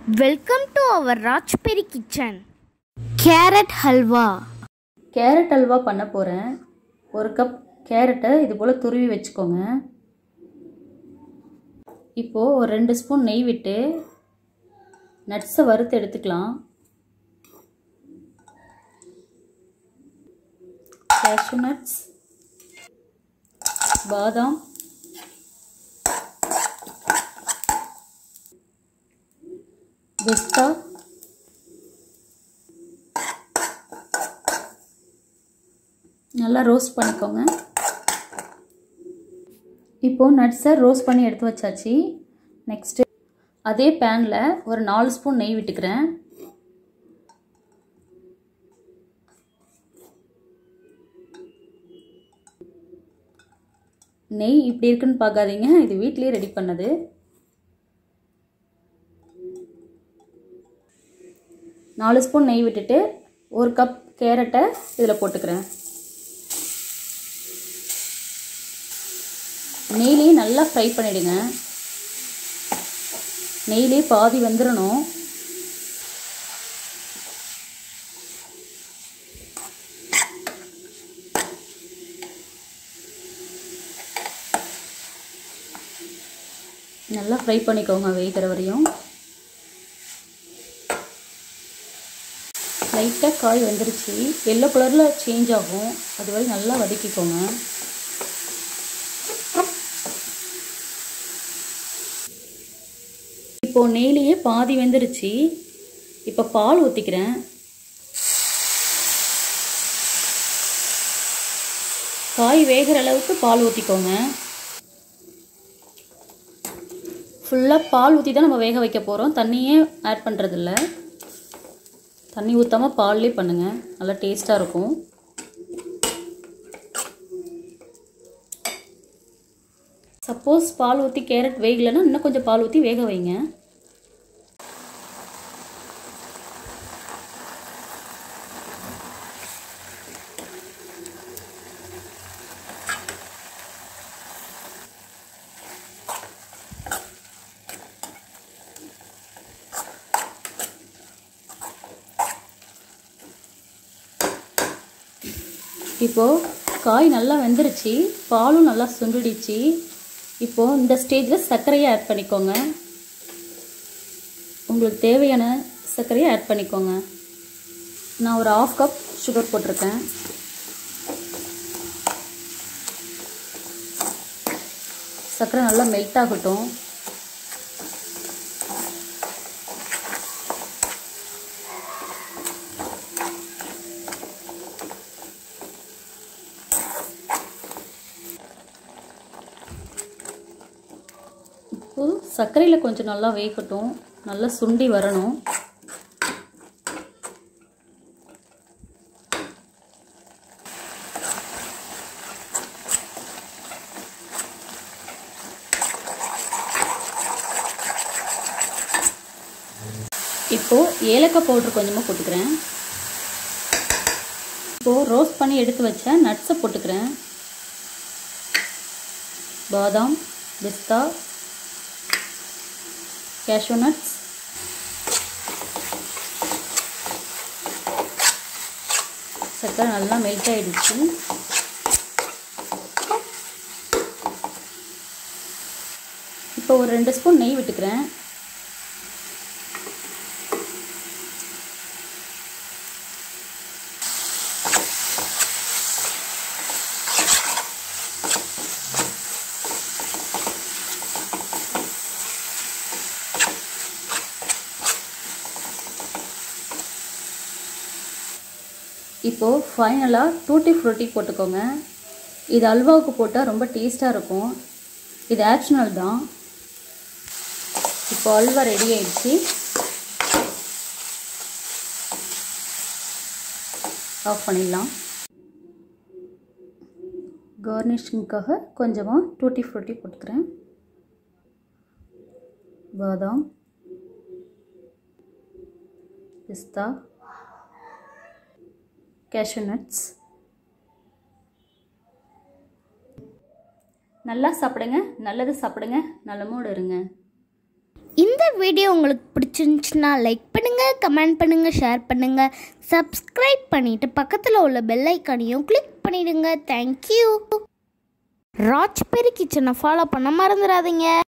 welcome to our Rajberry kitchen carrot halwa carrot halwa பண்ண போகிறேன் ஒரு கப் கேரட்டை இது போல் துருவி வச்சுக்கோங்க இப்போது ஒரு ரெண்டு ஸ்பூன் நெய் விட்டு நட்ஸை வறுத்து எடுத்துக்கலாம் கேஷ்யூ நட்ஸ் பாதாம் பிஸ்தா நல்லா ரோஸ்ட் பண்ணிக்கோங்க இப்போது நட்ஸை ரோஸ்ட் பண்ணி எடுத்து வச்சாச்சு நெக்ஸ்ட்டு அதே பேனில் ஒரு நாலு ஸ்பூன் நெய் விட்டுக்கிறேன் நெய் இப்படி இருக்குன்னு பார்க்காதீங்க இது வீட்லேயே ரெடி பண்ணது நாலு ஸ்பூன் நெய் விட்டுட்டு ஒரு கப் கேரட்டை இதில் போட்டுக்கிறேன் நெய்லேயே நல்லா ஃப்ரை பண்ணிவிடுங்க நெய்லேயே பாதி வந்துடணும் நல்லா ஃப்ரை பண்ணிக்கோங்க வேகிற வரையும் லைட்டாக காய் வந்துருச்சு எல்லோ கலரில் சேஞ்ச் ஆகும் அது வரை நல்லா வதக்கிக்கோங்க இப்போ நெய்லேயே பாதி வெந்துருச்சு இப்போ பால் ஊற்றிக்கிறேன் காய் வேகிற அளவுக்கு பால் ஊற்றிக்கோங்க ஃபுல்லாக பால் ஊற்றி தான் நம்ம வேக வைக்க போகிறோம் தண்ணியே ஆட் பண்ணுறதில்ல தண்ணி ஊற்றாமல் பால்லே பண்ணுங்கள் நல்லா டேஸ்ட்டாக இருக்கும் சப்போஸ் பால் ஊற்றி கேரட் வேகலைன்னா இன்னும் கொஞ்சம் பால் ஊற்றி வேக வைங்க இப்போது காய் நல்லா வெந்துருச்சு பாலும் நல்லா சுண்டிடுச்சு இப்போது இந்த ஸ்டேஜில் சர்க்கரையை ஆட் பண்ணிக்கோங்க உங்களுக்கு தேவையான சர்க்கரையை ஆட் பண்ணிக்கோங்க நான் ஒரு ஆஃப் கப் சுகர் போட்டிருக்கேன் சர்க்கரை நல்லா மெல்ட் ஆகட்டும் இப்போ சர்க்கரையில் கொஞ்சம் நல்லா வேகட்டும் நல்லா சுண்டி வரணும் இப்போது ஏலக்காய் பவுட்ரு கொஞ்சமாக போட்டுக்கிறேன் இப்போது ரோஸ்ட் பண்ணி எடுத்து வச்ச நட்ஸை போட்டுக்கிறேன் பாதாம் பிஸ்தா கேஷ்யூ நட்ஸ் சர்க்கரை நல்லா மெல்ட் ஆகிடுச்சு இப்போ ஒரு ரெண்டு ஸ்பூன் நெய் விட்டுக்கிறேன் இப்போது ஃபைனலாக டூட்டி ஃப்ரூட்டி போட்டுக்கோங்க இது அல்வாவுக்கு போட்டால் ரொம்ப டேஸ்ட்டாக இருக்கும் இது ஆப்ஷனல் தான் இப்போ அல்வா ரெடி ஆயிடுச்சு ஆஃப் பண்ணிடலாம் கார்னிஷிங்காக கொஞ்சமாக டூட்டி ஃப்ரூட்டி போட்டுக்கிறேன் பாதாம் பிஸ்தா கேஷ்யூ நட்ஸ் நல்லா சாப்பிடுங்க நல்லது சாப்பிடுங்க நலமோடு இருங்க இந்த வீடியோ உங்களுக்கு பிடிச்சிருந்துச்சுன்னா லைக் பண்ணுங்கள் கமெண்ட் பண்ணுங்கள் ஷேர் பண்ணுங்கள் சப்ஸ்கிரைப் பண்ணிவிட்டு பக்கத்தில் உள்ள பெல் ஐக்கானையும் கிளிக் பண்ணிடுங்க தேங்க்யூ ராஜ்பெரி கிச்சனை ஃபாலோ பண்ண மறந்துடாதீங்க